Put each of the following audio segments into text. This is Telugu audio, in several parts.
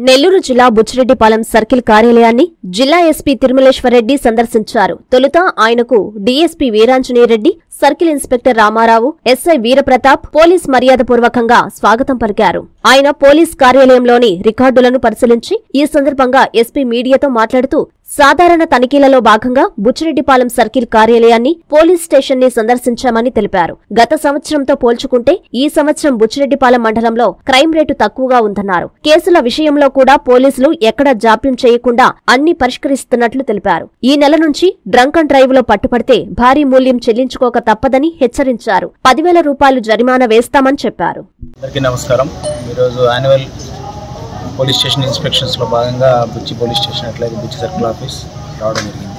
నెల్లూరు జిల్లా బుచ్చిరెడ్డిపాలెం సర్కిల్ కార్యాలయాన్ని జిల్లా ఎస్పీ తిరుమలేశ్వరరెడ్డి సందర్శించారు తొలుత ఆయనకు DSP Veeranjaneyareddy circle inspector Ramarao SI Veerapratap police మర్యాదపూర్వకంగా స్వాగతం పలికారు ఆయన పోలీస్ కార్యాలయంలోని రికార్డులను పరిశీలించి ఈ సందర్భంగా ఎస్పీ మీడియాతో మాట్లాడుతూ సాధారణ తనిఖీలలో భాగంగా బుచ్చిరెడ్డిపాలెం సర్కిల్ కార్యాలయాన్ని పోలీస్ స్టేషన్ ని సందర్శించామని తెలిపారు గత సంవత్సరంతో పోల్చుకుంటే ఈ సంవత్సరం బుచ్చిరెడ్డిపాలెం మండలంలో క్రైమ్ రేటు తక్కువగా ఉందన్నారు కేసుల విషయంలో కూడా పోలీసులు ఎక్కడా జాప్యం చేయకుండా అన్ని పరిష్కరిస్తున్నట్లు తెలిపారు ఈ నెల నుంచి డ్రంక్ అండ్ డ్రైవ్ లో పట్టుపడితే భారీ మూల్యం చెల్లించుకోక తప్పదని హెచ్చరించారు పదివేల రూపాయలు జరిమానా వేస్తామని చెప్పారు అందరికీ నమస్కారం ఈరోజు యాన్యువల్ పోలీస్ స్టేషన్ ఇన్స్పెక్షన్స్లో భాగంగా బుచ్చి పోలీస్ స్టేషన్ అట్లాగే బుచ్చి సర్కిల్ ఆఫీస్ రావడం జరిగింది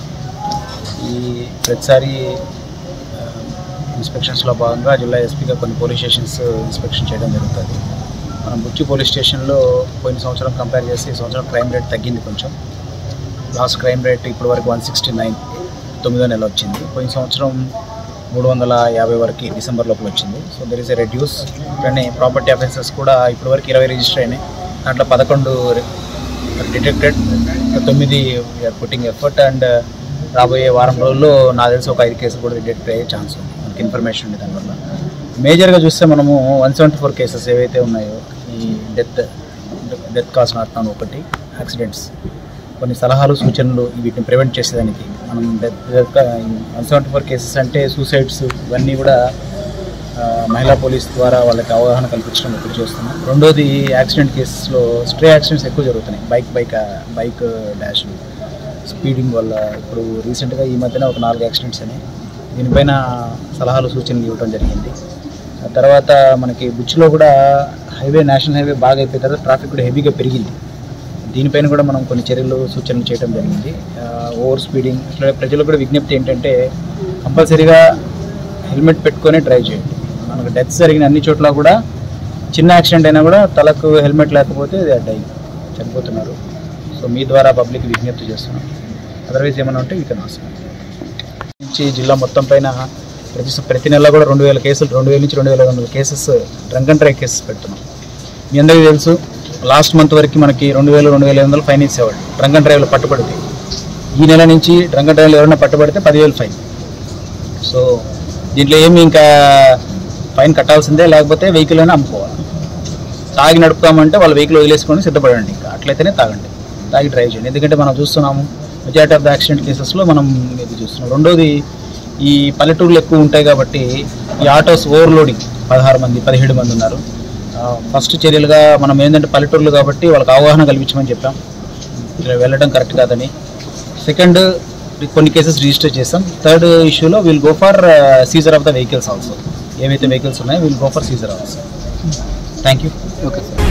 ఈ ప్రతిసారి ఆ, ఇన్స్పెక్షన్స్లో భాగంగా జిల్లా ఎస్పీగా కొన్ని పోలీస్ స్టేషన్స్ ఇన్స్పెక్షన్ చేయడం జరుగుతుంది మనం బుచ్చి పోలీస్ స్టేషన్లో పోయిన సంవత్సరం కంపేర్ చేస్తే ఈ సంవత్సరం క్రైమ్ రేట్ తగ్గింది కొంచెం లాస్ట్ క్రైమ్ రేట్ ఇప్పటి వరకు వన్ సిక్స్టీ నైన్ తొమ్మిదో నెల వచ్చింది పోయిన సంవత్సరం మూడు వందల యాభై వరకు డిసెంబర్ లోపల వచ్చింది so there is a reduce కానీ ప్రాపర్టీ అఫెన్సెస్ కూడా ఇప్పటి వరకు ఇరవై రిజిస్టర్ అయినాయి దాంట్లో పదకొండు డిటెక్టెడ్ తొమ్మిది వీఆర్ పుట్టింగ్ ఎఫర్ట్ అండ్ రాబోయే వారం రోజుల్లో నాకు తెలిసి ఒక ఐదు కేసులు కూడా డిటెక్ట్ అయ్యే ఛాన్స్ ఉంది మనకి ఇన్ఫర్మేషన్ ఉంది దానివల్ల మేజర్గా చూస్తే మనము వన్ సెవెంటీ ఫోర్ కేసెస్ ఏవైతే ఉన్నాయో ఈ డెత్ డెత్ కాస్ నాట్ ఒకటి యాక్సిడెంట్స్ కొన్ని సలహాలు సూచనలు వీటిని ప్రివెంట్ చేసేదానికి మనం వన్ సెవెంటీ ఫోర్ కేసెస్ అంటే సూసైడ్స్ ఇవన్నీ కూడా ఆ, మహిళా పోలీస్ ద్వారా వాళ్ళకి అవగాహన కల్పించడం ఒకటి చేస్తున్నాం రెండోది యాక్సిడెంట్ కేసెస్లో స్ట్రే యాక్సిడెంట్స్ ఎక్కువ జరుగుతున్నాయి bike bike bike dash speeding వల్ల ఇప్పుడు రీసెంట్గా ఈ మధ్యన ఒక నాలుగు యాక్సిడెంట్స్ అని దీనిపైన సలహాలు సూచనలు ఇవ్వడం జరిగింది ఆ తర్వాత మనకి బుచ్చిలో కూడా హైవే నేషనల్ హైవే బాగా అయిపోయిన తర్వాత ట్రాఫిక్ కూడా హెవీగా పెరిగింది దీనిపైన కూడా మనం కొన్ని చర్యలు సూచనలు చేయడం జరిగింది ఓవర్ స్పీడింగ్ ఇట్లా ప్రజలకు కూడా విజ్ఞప్తి ఏంటంటే కంపల్సరీగా హెల్మెట్ పెట్టుకొని డ్రైవ్ చేయండి మనకు డెత్స్ జరిగిన అన్ని చోట్ల కూడా చిన్న యాక్సిడెంట్ అయినా కూడా తలకు హెల్మెట్ లేకపోతే డై చనిపోతున్నారు సో మీ ద్వారా పబ్లిక్ విజ్ఞప్తి చేస్తున్నాం అదర్వైజ్ ఏమైనా ఉంటే ఇక నాశనం నుంచి జిల్లా మొత్తం పైన ప్రతి ప్రతి నెల కూడా రెండు వేల కేసులు రెండు వేల నుంచి రెండు వేల ఐదు వందల cases drunk and drive cases పెడుతున్నాం మీ అందరికీ తెలుసు లాస్ట్ మంత్ వరకు మనకి రెండు వేలు రెండు వేల ఐదు వందలు ఫైన్ ఇచ్చేవాళ్ళు డ్రంక్ అండ్ డ్రైవ్లో పట్టుబడితే ఈ నెల నుంచి డ్రంక్ అండ్ డ్రైవ్లో ఎవరైనా పట్టుబడితే పదివేలు ఫైన్ సో దీంట్లో ఏమి ఇంకా ఫైన్ కట్టాల్సిందే లేకపోతే వెహికల్ అయినా అమ్ముకోవాలి తాగి నడుపుతామంటే వాళ్ళ వెహికల్ వదిలేసుకొని సిద్ధపడండి ఇంకా అట్లయితేనే తాగండి తాగి డ్రైవ్ చేయండి ఎందుకంటే మనం చూస్తున్నాము మెజారిటీ ఆఫ్ ద యాక్సిడెంట్ కేసెస్లో మనం ఇది చూస్తున్నాం రెండోది ఈ పల్లెటూర్లు ఎక్కువ ఉంటాయి కాబట్టి ఈ ఆటోస్ ఓవర్లోడింగ్ పదహారు మంది పదిహేడు మంది ఉన్నారు ఫస్ట్ చర్యలుగా మనం ఏంటంటే పల్లెటూర్లు కాబట్టి వాళ్ళకి అవగాహన కల్పించమని చెప్పాం ఇలా వెళ్ళడం కరెక్ట్ కాదని సెకండ్ కొన్ని కేసెస్ రిజిస్టర్ చేస్తాం థర్డ్ ఇష్యూలో will go for seizure of the vehicles also ఏవైతే వెహికల్స్ ఉన్నాయో will go for seizure also thank you okay sir